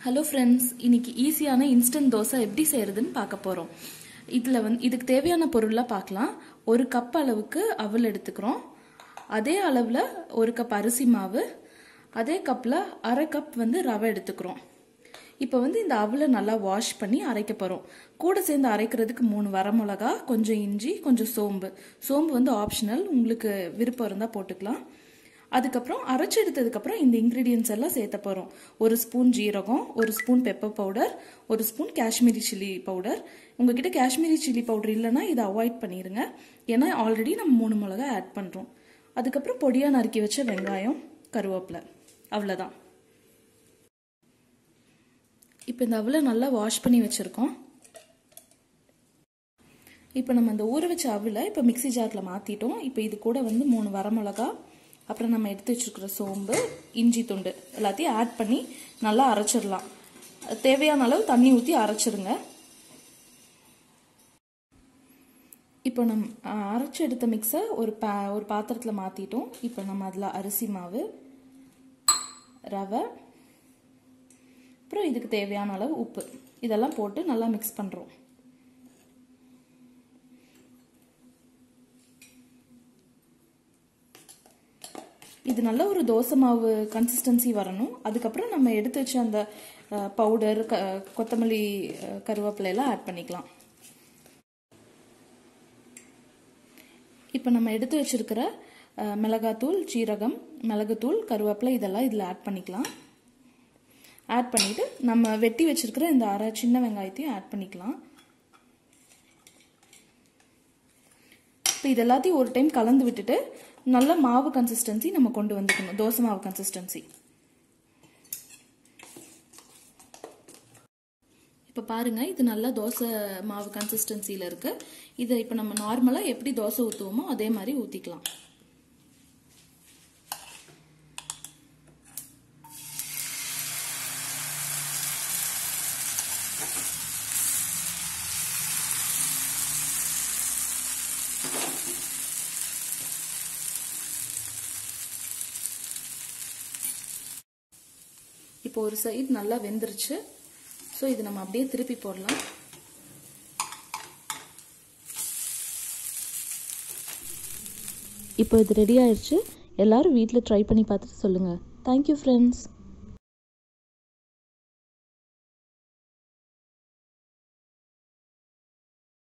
hello friends இன்னைக்கு ஈஸியான instant dosa எப்படி செய்யறதுன்னு பார்க்க போகிறோம் இதில் வந்து இதுக்கு தேவையான பொருளாக பார்க்கலாம் ஒரு கப் அளவுக்கு அவல் எடுத்துக்கிறோம் அதே அளவில் ஒரு கப் அரிசி மாவு அதே கப்பில் அரை கப் வந்து ரவை எடுத்துக்கிறோம் இப்போ வந்து இந்த அவலை நல்லா வாஷ் பண்ணி அரைக்க போகிறோம் கூட சேர்ந்து அரைக்கிறதுக்கு மூணு வரமிளகா கொஞ்சம் இஞ்சி கொஞ்சம் சோம்பு சோம்பு வந்து ஆப்ஷனல் உங்களுக்கு விருப்பம் இருந்தால் போட்டுக்கலாம் அதுக்கப்புறம் அரைச்சி எடுத்ததுக்கப்புறம் இந்த இன்க்ரீடியன்ஸ் எல்லாம் சேர்த்த போகிறோம் ஒரு ஸ்பூன் ஜீரகம் ஒரு ஸ்பூன் பெப்பர் பவுடர் ஒரு ஸ்பூன் காஷ்மீரி சில்லி பவுடர் உங்ககிட்ட காஷ்மீரி சில்லி பவுடர் இல்லைன்னா இதை அவாய்ட் பண்ணிடுங்க ஏன்னா ஆல்ரெடி நம்ம மூணு மிளகா ஆட் பண்ணுறோம் அதுக்கப்புறம் பொடியாக நறுக்கி வச்ச வெங்காயம் கருவேப்பிலை அவ்வளோதான் இப்போ இந்த அவலை நல்லா வாஷ் பண்ணி வச்சுருக்கோம் இப்போ நம்ம அந்த ஊற வச்ச அவலை இப்போ மிக்சி ஜாரில் மாற்றிட்டோம் இப்போ இது கூட வந்து மூணு வரமிளகா அப்புறம் நம்ம எடுத்து வச்சுருக்கிற சோம்பு இஞ்சி துண்டு எல்லாத்தையும் ஆட் பண்ணி நல்லா அரைச்சிடலாம் தேவையான அளவு தண்ணி ஊற்றி அரைச்சிருங்க இப்போ நம் அரைச்சி எடுத்த மிக்ஸை ஒரு பா ஒரு பாத்திரத்தில் மாற்றிட்டோம் இப்போ நம்ம அதில் அரிசி மாவு ரவை அப்புறம் இதுக்கு தேவையான அளவு உப்பு இதெல்லாம் போட்டு நல்லா மிக்ஸ் பண்ணுறோம் இது நல்ல ஒரு தோசை மாவு கன்சிஸ்டன்சி வரணும் அதுக்கப்புறம் நம்ம எடுத்து வச்ச அந்த பவுடர் க கொத்தமல்லி கருவேப்பிலை எல்லாம் ஆட் பண்ணிக்கலாம் இப்போ நம்ம எடுத்து வச்சிருக்கிற மிளகாத்தூள் சீரகம் மிளகுத்தூள் கருவேப்பிலை இதெல்லாம் இதில் ஆட் பண்ணிக்கலாம் ஆட் பண்ணிவிட்டு நம்ம வெட்டி வச்சிருக்கிற இந்த அரை சின்ன வெங்காயத்தையும் ஆட் பண்ணிக்கலாம் இப்போ இது எல்லாத்தையும் ஒரு டைம் கலந்து விட்டுட்டு நல்ல மாவு கன்சிஸ்டன்சி நம்ம கொண்டு வந்துக்கணும் தோசை மாவு கன்சிஸ்டன்சி இப்போ பாருங்க இது நல்ல தோசை மாவு கன்சிஸ்டன்சியில் இருக்கு இதை இப்போ நம்ம நார்மலாக எப்படி தோசை ஊற்றுவோமோ அதே மாதிரி ஊற்றிக்கலாம் இப்போ ஒரு சைடு நல்லா வெந்துருச்சு ஸோ இது நம்ம அப்படியே திருப்பி போடலாம் இப்போ இது ரெடி ஆயிடுச்சு எல்லாரும் வீட்டில் ட்ரை பண்ணி பார்த்துட்டு சொல்லுங்கள் தேங்க்யூ ஃப்ரெண்ட்ஸ்